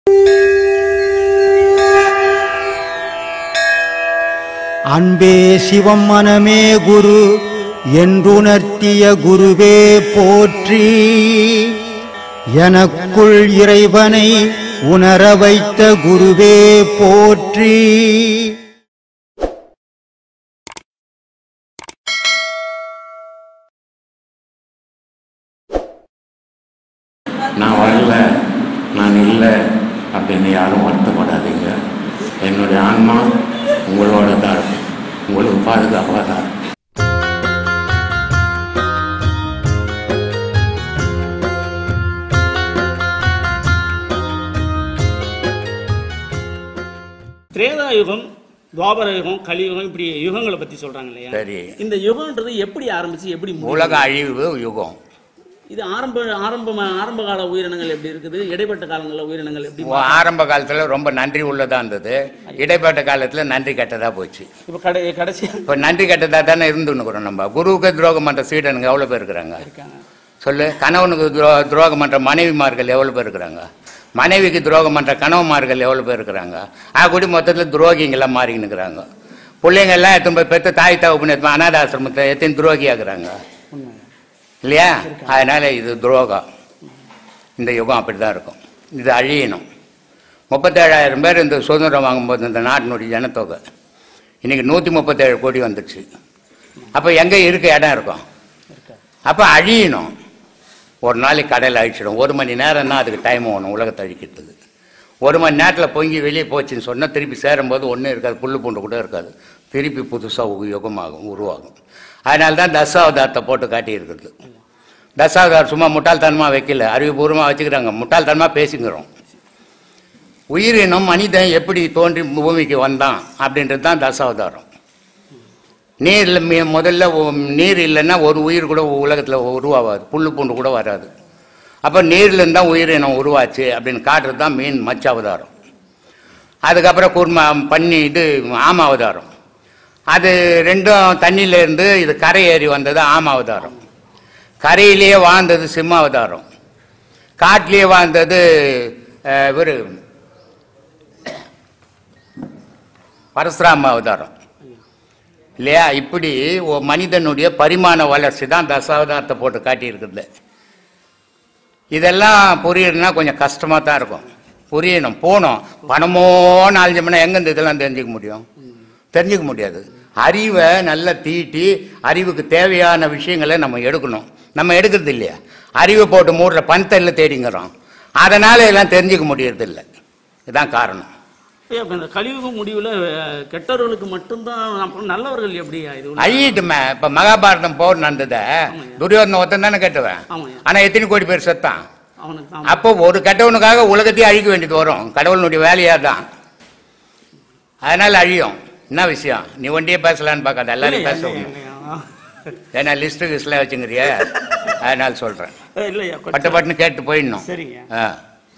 அன்பே சிவம் மனமே குரு என்றுணர்த்திய குருவே போற்றி எனக்குள் இறைவனை உணர வைத்த குருவே போற்றி நான் வரல நான் இல்லை அப்படின்னு யாரும் வருத்தப்படாதீங்க என்னுடைய ஆன்மா உங்களோட தான் இருக்கும் உங்களுக்கு பாதுகாப்பாக தான் இருக்கும் திரேதா யுகம் துவாபர யுகம் கலியுகம் இப்படி யுகங்களை பத்தி சொல்றாங்க இல்லையா சரி. இந்த யுகம்ன்றது எப்படி ஆரம்பிச்சு எப்படி முடியுது? உலக அழிவு யுகம் இது ஆரம்ப ஆரம்ப ஆரம்ப கால உயிரினங்கள் எப்படி இருக்குது இடைப்பட்ட காலங்களில் உயிரினங்கள் எப்படி உ- ஆரம்ப காலத்தில் ரொம்ப நன்றி உள்ளதாக இருந்தது இடைப்பட்ட காலத்தில் நன்றி கெட்டதாக போச்சு இப்போ கடை கடைசியா இப்போ நன்றி கெட்டதாக தானே இருந்துன்னுக்குறோம் நம்ம குருவுக்கு துரோகம் பண்ணுற சீடனுங்க எவ்வளோ பேர் இருக்கிறாங்க இருக்காங்க சொல்லு கணவனுக்கு துரோ துரோகம் பண்ணுற மனைவிமார்கள் எவ்வளோ பேர் இருக்கிறாங்க மனைவிக்கு துரோகம் பண்ணுற கணவன்மார்கள் எவ்வளோ பேர் இருக்கிறாங்க ஆ கூடி மொத்தத்தில் துரோகிங்கெல்லாம் மாறிக்கின்னு இருக்கிறாங்க பிள்ளைங்க எல்லாம் எத்தனை போய் பெற்ற தாய் தகப்பன் எத்தனை அனாத ஆசிரமத்தை எத்தனை துரோகியாக்குறாங்க உண்மை இல்லையா அதனால இது துரோகம் இந்த யுகம் அப்படி தான் இருக்கும் இது அழியணும் முப்பத்தேழாயிரம் பேர் இந்த சுதந்திரம் வாங்கும்போது இந்த நாட்டினுடைய ஜனத்தொகை இன்னைக்கு நூற்றி முப்பத்தேழு கோடி வந்துடுச்சு அப்போ எங்கே இருக்க இடம் இருக்கும் இருக்கா அப்போ அழியணும் ஒரு நாளைக்கு கடையில் அழிச்சிடும் ஒரு மணி நேரம் தான் அதுக்கு டைம் வேணும் உலகத்தை அழிக்கிறதுக்கு ஒரு மணி நேரத்தில் பொங்கி வெளியே போச்சுன்னு சொன்னால் திருப்பி சேரும்போது ஒன்றும் இருக்காது புல்லு பூண்டு கூட இருக்காது திருப்பி புதுசாக யுகமாகும் உருவாகும் அதனால தான் தசாவதாரத்தை போட்டு காட்டியிருக்குது தசாவதாரம் சும்மா முட்டாள்தனமாக வைக்கல அறிவுபூர்வமாக வச்சுக்கிறாங்க முட்டாள்தனமாக பேசிக்கிறோம் உயிரினம் மனிதன் எப்படி தோன்றி பூமிக்கு வந்தான் அப்படின்றது தான் தசாவதாரம் நீரில் மி- முதல்ல ஒ- நீர் இல்லைன்னா ஒரு உயிர் கூட உலகத்தில் உருவாகாது புல்லு பூண்டு கூட வராது அப்போ நீர்லேருந்து தான் உயிரினம் உருவாச்சு அப்படின்னு காட்டுறது தான் மீன் மச்ச அவதாரம் அதுக்கப்புறம் குர்மா பண்ணி இது ஆம அவதாரம் அது ரெண்டும் தண்ணியில இருந்து இது கரை ஏறி வந்தது ஆம அவதாரம் கரையிலேயே வாழ்ந்தது சிம்ம அவதாரம் காட்டிலேயே வாழ்ந்தது அஹ், இவரு பரசுராம அவதாரம் இல்லையா இப்படி ஒரு மனிதனுடைய பரிமாண வளர்ச்சி தான் தசாவதாரத்தை போட்டு காட்டியிருக்குது இதெல்லாம் புரியணும்னா கொஞ்சம் கஷ்டமாக தான் இருக்கும் புரியணும் போகணும் பணமோ நாலஞ்சு மணி எங்கேருந்து இதெல்லாம் தெரிஞ்சுக்க முடியும் தெரிஞ்சுக்க முடியாது அறிவை நல்லா தீட்டி அறிவுக்கு தேவையான விஷயங்களை நம்ம எடுக்கணும் நம்ம எடுக்கிறது இல்லையா அறிவை போட்டு மூடுற பணத்தல்ல தேடிங்கிறோம் அதனால் எல்லாம் தெரிஞ்சுக்க முடியறதில்ல இதுதான் காரணம் ஐயா, இப்ப இந்த கலியுக முடிவுல அஹ், கெட்டவர்களுக்கு மட்டும்தான் அப்புறம் நல்லவர்கள் எப்படி இது உள்ள- அழியிட்டுமே இப்போ மகாபாரதம் போர் நடந்தத துரியோதன ஒருத்தன் தானே கெட்டுவேன் ஆமாய்யா. ஆனால் எத்தனை கோடி பேர் செத்தான் அவனுக்கு தான் அப்போ ஒரு கெட்டவனுக்காக உலகத்தையே அழிக்க வேண்டியது வரும் கடவுளுடைய வேலையா தான் அதனால அழியும் என்ன விஷயம் நீ ஒண்டியே பேசலான்னு பார்க்காத எல்லாரையும் பேச இல்லையா, விடணும். இல்லையா. ஏன்னா லிஸ்ட்டு கிஸ்ட்லாம் வச்சுங்கிறிய அதனால சொல்கிறேன் அஹ், இல்லையா பட்டு கொஞ்சம் பட்டுன்னு கேட்டு போயிடணும் சரிங்க ஆ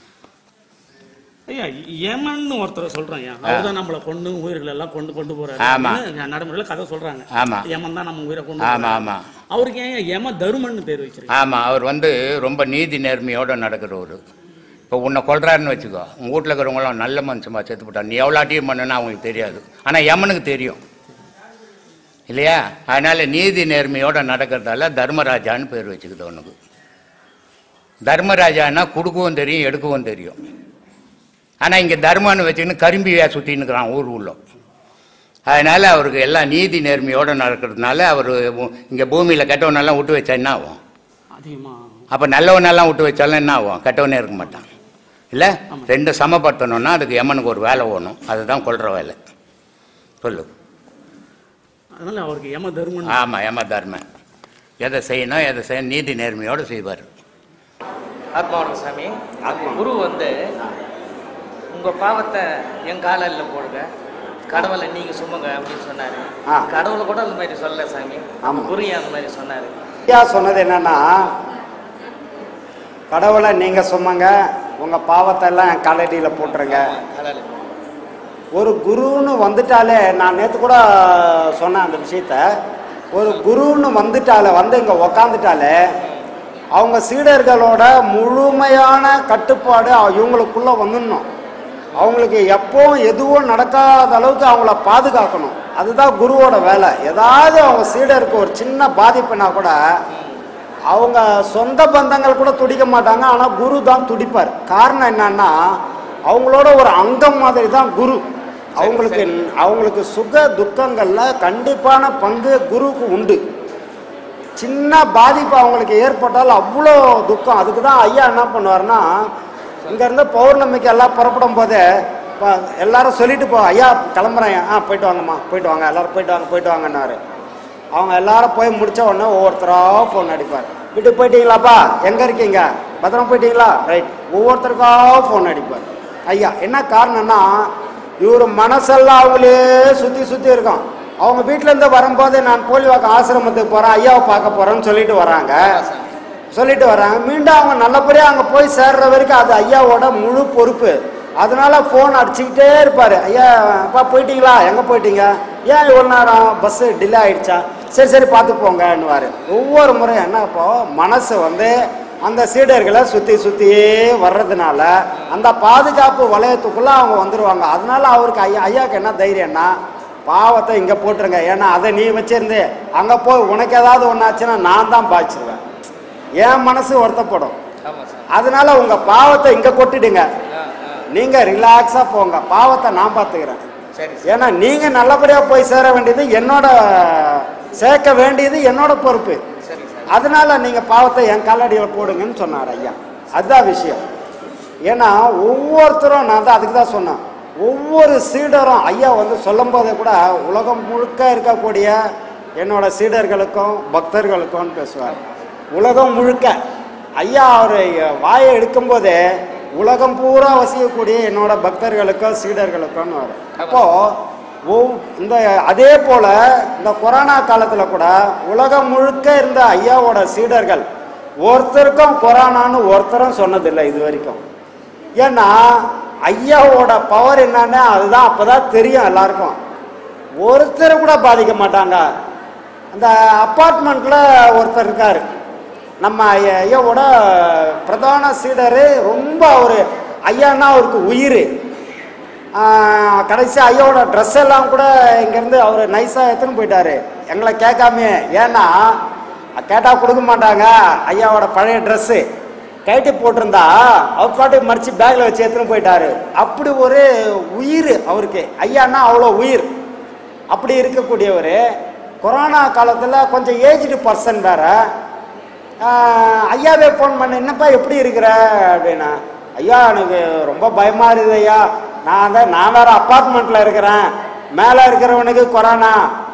ஐயா யமன்னு ஒருத்தர் சொல்றேன் ஐயா அவர்தான் நம்மளை கொண்டு உயிர்கள் எல்லாம் கொண்டு கொண்டு போறாரு ஆமா. அப்படின்னு நடைமுறையில கதை சொல்றாங்க ஆமா. யமன் தான் நம்ம உயிரை கொண்டு ஆமாம் போறாரு. ஆமாம் அவருக்கு ஏன் யம தருமன்னு பேர் வச்சிருக்கீங்க ஆமாம் அவர் வந்து ரொம்ப நீதி நேர்மையோடு நடக்கிறவர் இப்போ உன்னை கொல்றாருன்னு வச்சுக்கோ உங்கள் வீட்டில் இருக்கிறவங்களாம் நல்ல மனுஷமா செத்து போட்டான் நீ எவ்வளோ அட்டியம் பண்ணுன்னா அவங்களுக்கு தெரியாது ஆனால் யமனுக்கு தெரியும் இல்லையா அதனால நீதி நேர்மையோட நடக்கிறதால தர்மராஜான்னு பேர் வச்சுக்குது அவனுக்கு தர்மராஜான்னா கொடுக்கவும் தெரியும் எடுக்கவும் தெரியும் ஆனால் இங்கே தர்மன்னு வச்சுக்கின்னு கரும்பியா சுற்றின்னு இருக்கிறான் ஊர் உள்ள அதனால அவருக்கு எல்லாம் நீதி நேர்மையோட நடக்கிறதுனால அவர் இங்கே பூமியில் கெட்டவனெல்லாம் விட்டு வச்சா என்ன ஆகும் அதிகமா அப்போ நல்லவனெல்லாம் விட்டு வச்சாலும் என்ன ஆகும் கெட்டவனே இருக்க மாட்டான் இல்லை ரெண்டு சமப்படுத்தணும்னா அதுக்கு எமனுக்கு ஒரு வேலை ஓணும் அதுதான் கொள்கிற வேலை சொல்லு அதனால அவருக்கு யம தருமன் ஆமாம் ஏமா தர்மன் எதை செய்யணும் எதை செய்யணும் நீதி நேர்மையோடு செய்வார் ஆத்மாவனம் சாமி குரு வந்து உங்க பாவத்தை என் காலில் போடுங்க கடவுளை நீங்க சுமங்க அப்படின்னு சொன்னாரு ஆ. கடவுளை கூட அந்த மாதிரி சொல்லல சாமி ஆமா. குரு ஏன் அந்த மாதிரி சொன்னாரு ஐயா சொன்னது என்னன்னா கடவுளை நீங்க சுமங்க உங்க பாவத்தை எல்லாம் என் காலடியில் போட்டுருங்க கடவுளை. ஒரு குருன்னு வந்துட்டாலே நான் நேற்று கூட சொன்னேன் அந்த விஷயத்த ஒரு குருன்னு வந்துட்டாலே வந்து இங்கே உக்காந்துட்டாலே அவங்க சீடர்களோட முழுமையான கட்டுப்பாடு அவ- இவங்களுக்குள்ள வந்துடணும் அவங்களுக்கு எப்பவும் எதுவும் நடக்காத அளவுக்கு அவங்கள பாதுகாக்கணும் அதுதான் குருவோட வேலை ஏதாவது அவங்க சீடருக்கு ஒரு சின்ன பாதிப்புனா கூட அவங்க சொந்த பந்தங்கள் கூட துடிக்க மாட்டாங்க ஆனால் குரு தான் துடிப்பார் காரணம் என்னன்னா அவங்களோட ஒரு அங்கம் மாதிரி தான் குரு அவங்களுக்கு அவங்களுக்கு சுக துக்கங்கள்ல கண்டிப்பான பங்கு குருவுக்கு உண்டு சின்ன பாதிப்பு அவங்களுக்கு ஏற்பட்டால் அவ்வளோ துக்கம் அதுக்கு தான் ஐயா என்ன பண்ணுவார்னா இங்கேருந்து பௌர்ணமிக்கு எல்லாம் புறப்படும் போதே இப்போ எல்லாரும் சொல்லிட்டு போ ஐயா கிளம்புறேன் ஆ போயிட்டு வாங்கம்மா போயிட்டு வாங்க எல்லாரும் போயிட்டு வாங்க போயிட்டு வாங்கன்னாரு அவங்க எல்லாரும் போய் முடிச்ச உடனே ஒவ்வொருத்தராக ஃபோன் அடிப்பார் வீட்டுக்கு போயிட்டீங்களாப்பா எங்கே இருக்கீங்க பத்திரம் போயிட்டீங்களா ரைட் ஒவ்வொருத்தருக்காக ஃபோன் அடிப்பார் ஐயா என்ன காரணம்னா இவர் மனசெல்லாம் அவங்களே சுற்றி சுற்றி இருக்கும் அவங்க வீட்டிலேருந்து வரும்போது நான் போலிவாக்கம் ஆசிரமத்துக்கு போகிறேன் ஐயாவை பார்க்க போகிறேன்னு சொல்லிட்டு வராங்க சொல்லிட்டு வராங்க மீண்டும் அவங்க நல்லபடியாக அங்கே போய் சேர்ற வரைக்கும் அது ஐயாவோட முழு பொறுப்பு அதனால ஃபோன் அடிச்சுக்கிட்டே இருப்பார் ஐயா அப்பா போயிட்டீங்களா எங்கே போயிட்டீங்க ஏன் இவ்வளோ நேரம் பஸ்ஸு டிலே ஆயிடுச்சா சரி சரி பார்த்து போங்கன்னுவார் ஒவ்வொரு முறையும் என்ன இப்போ மனசு வந்து அந்த சீடர்களை சுற்றி சுற்றியே வர்றதுனால அந்த பாதுகாப்பு வளையத்துக்குள்ளே அவங்க வந்துடுவாங்க அதனால அவருக்கு ஐயா ஐயாவுக்கு என்ன தைரியம்னா பாவத்தை இங்கே போட்டுருங்க ஏன்னா அதை நீ வச்சிருந்து அங்கே போய் உனக்கு ஏதாவது ஒன்றாச்சுன்னா நான் தான் பாய்ச்சிருவேன் என் மனசு வருத்தப்படும் ஆமாம் சார் அதனால உங்கள் பாவத்தை இங்கே கொட்டிடுங்க ஆ ஆ நீங்கள் ரிலாக்ஸாக போங்க பாவத்தை நான் பார்த்துக்கிறேன் சரி சார் ஏன்னா நீங்கள் நல்லபடியாக போய் சேர வேண்டியது என்னோட சேர்க்க வேண்டியது என்னோட பொறுப்பு சரி சார் அதனால நீங்கள் பாவத்தை என் காலடியில் போடுங்கன்னு சொன்னார் ஐயா அதுதான் விஷயம் ஏன்னா ஒவ்வொருத்தரும் நான் தான் அதுக்கு தான் சொன்னேன் ஒவ்வொரு சீடரும் ஐயா வந்து சொல்லும் போதே கூட உலகம் முழுக்க இருக்கக்கூடிய என்னோட சீடர்களுக்கும் பக்தர்களுக்கும் பேசுவார் உலகம் முழுக்க ஐயா அவர் வாயை எடுக்கும்போதே உலகம் பூரா வசிக்கக்கூடிய என்னோட பக்தர்களுக்கும் சீடர்களுக்கும் அப்போ ஒவ் இந்த அதே போல இந்த கொரோனா காலத்துல கூட உலகம் முழுக்க இருந்த ஐயாவோட சீடர்கள் ஒருத்தருக்கும் கொரோனான்னு ஒருத்தரும் சொன்னதில்லை இது வரைக்கும் ஏன்னா ஐயாவோட பவர் என்னன்னு அதுதான் அப்பதான் தெரியும் எல்லாருக்கும் ஒருத்தர் கூட பாதிக்க மாட்டாங்க அந்த அப்பார்ட்மெண்ட்ல ஒருத்தர் இருக்காரு நம்ம ஐயா- ஐயாவோட பிரதான சீடரு ரொம்ப அவரு ஐயான்னா அவருக்கு உயிர் கடைசி ஐயாவோட ட்ரெஸ் எல்லாம் கூட இங்கேருந்து அவர் நைஸாக எடுத்துன்னு போயிட்டாரு எங்களை கேட்காம ஏன்னா கேட்டால் கொடுக்க மாட்டாங்க ஐயாவோட பழைய ட்ரெஸ்ஸு கைட்டி போட்டிருந்தா அவர் பாட்டுக்கு மடிச்சு பேக்கில் வச்சு எடுத்துன்னு போயிட்டாரு அப்படி ஒரு உயிர் அவருக்கு ஐயான்னா அவ்வளோ உயிர் அப்படி இருக்கக்கூடியவர் கொரோனா காலத்தில் கொஞ்சம் ஏஜ்டு பர்சன் வேற ஆஹ் ஐயாவே ஃபோன் பண்ண என்னப்பா எப்படி இருக்கிற அப்படின்னா ஐயா எனக்கு ரொம்ப பயமா இருக்குது ஐயா நான் தான் நான் வேற அப்பார்ட்மெண்ட்ல இருக்கிறேன் மேலே இருக்கிறவனுக்கு கொரோனா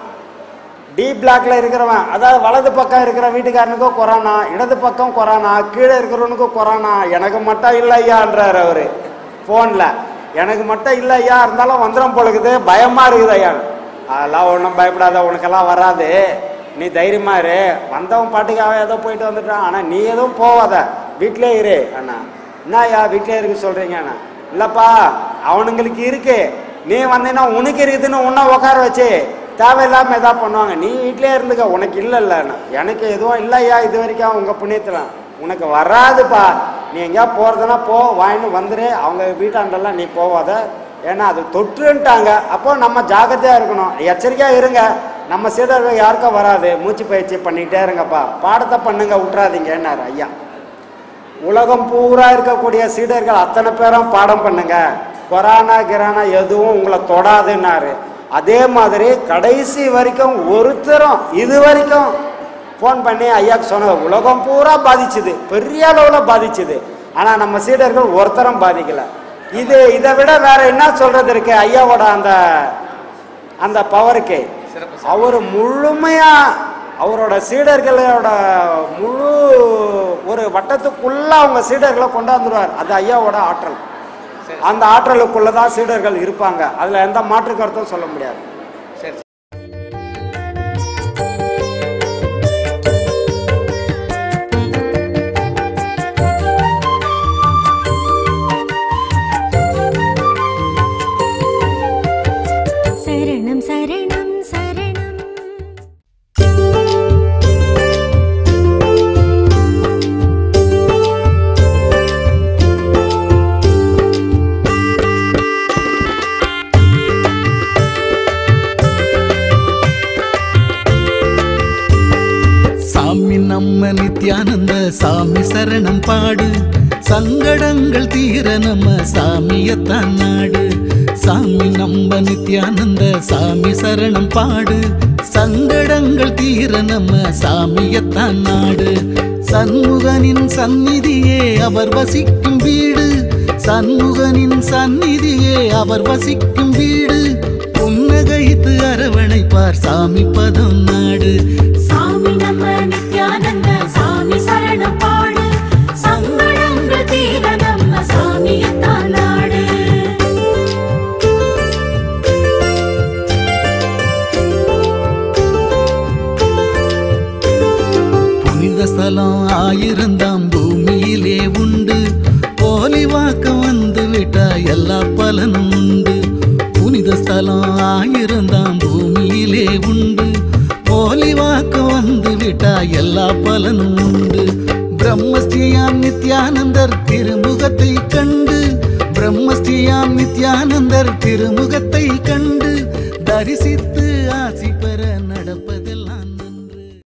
டி பிளாக்ல இருக்கிறவன் அதாவது வலது பக்கம் இருக்கிற வீட்டுக்காரனுக்கும் கொரோனா இடது பக்கம் கொரோனா கீழே இருக்கிறவனுக்கும் கொரோனா எனக்கு மட்டும் இல்லை ஐயான்றாரு அவரு ஃபோனில் எனக்கு மட்டும் இல்லை ஐயா இருந்தாலும் வந்துடும் போலுக்குது பயமா இருக்குது ஐயா அதெல்லாம் ஒன்றும் பயப்படாத உனக்கெல்லாம் வராது நீ தைரியமா இரு வந்தவன் பாட்டுக்காக ஏதோ போயிட்டு வந்துட்டான் ஆனால் நீ எதுவும் போவாத வீட்டிலே இரு அண்ணா என்ன ஐயா வீட்டிலே இருக்க சொல்றீங்க அண்ணா இல்லைப்பா அவனுங்களுக்கு இருக்கு நீ வந்தீங்கன்னா உனக்கு இருக்குதுன்னு உன்னை உட்கார வச்சு தேவையில்லாமல் எதா பண்ணுவாங்க நீ வீட்டிலே இருந்துக்க உனக்கு இல்லைல்ல எனக்கு எதுவும் இல்லையா இது வரைக்கும் உங்கள் புண்ணியத்தில் உனக்கு வராதுப்பா நீ எங்கேயா போகிறதுனா போ வாங்கின்னு வந்துரு அவங்க வீட்டாண்டெல்லாம் நீ போவாத ஏன்னா அது தொற்றுன்ட்டாங்க அப்போ நம்ம ஜாக்கிரதையாக இருக்கணும் எச்சரிக்கையாக இருங்க நம்ம சீடர்கள் யாருக்கும் வராது மூச்சு பயிற்சி பண்ணிக்கிட்டே இருங்கப்பா பாடத்தை பண்ணுங்க விட்றாதீங்கன்னாரு ஐயா உலகம் பூரா இருக்கக்கூடிய சீடர்கள் அத்தனை பேரும் பாடம் பண்ணுங்க கொரோனா கிரானா எதுவும் உங்களை தொடாதுன்னாரு அதே மாதிரி கடைசி வரைக்கும் ஒருத்தரும் இது வரைக்கும் ஃபோன் பண்ணி ஐயாக்கு சொன்னது உலகம் பூரா பாதிச்சுது பெரிய அளவில் பாதிச்சுது ஆனால் நம்ம சீடர்கள் ஒருத்தரும் பாதிக்கல இது இதை விட வேற என்ன சொல்றது இருக்கு ஐயாவோட அந்த அந்த பவருக்கு சிறப்பு அவர் முழுமையா அவரோட சீடர்களோட முழு ஒரு வட்டத்துக்குள்ள அவங்க சீடர்களை கொண்டாந்துருவார் அது ஐயாவோட ஆற்றல் சரி. அந்த ஆற்றலுக்குள்ள தான் சீடர்கள் இருப்பாங்க அதுல எந்த மாற்று கருத்தும் சொல்ல முடியாது சரி சரணம் சரணம் சரணம் சாமியத்தான் நாடு சாமி நம்ப நித்யானந்த சாமி சரணம் பாடு சங்கடங்கள் தீர நம்ம சாமியத்தான் நாடு சண்முகனின் சந்நிதியே அவர் வசிக்கும் வீடு சண்முகனின் சந்நிதியே அவர் வசிக்கும் வீடு புன்னகைத்து அரவணைப்பார் சாமி பதம் நாடு சாமி நம்ம நித்யானந்த சாமி சரணம் பாடு சங்கடங்கள் தீர நம்ம சாமியத்தான் நாடு புனித ஸ்தலம் ஆயிருந்தாம் பூமியிலே உண்டு போலி வாக்கம் வந்து விட்டா எல்லா பலனும் உண்டு புனித ஸ்தலம் ஆயிருந்தாம் பூமியிலே உண்டு போலி வாக்கம் வந்து விட்டா எல்லா பலனும் உண்டு பிரம்மஸ்ரீயாம் நித்யானந்தர் திருமுகத்தை கண்டு பிரம்மஸ்ரீயாம் நித்யானந்தர் திருமுகத்தை கண்டு தரிசித்து ஆசி பெற நடப்பது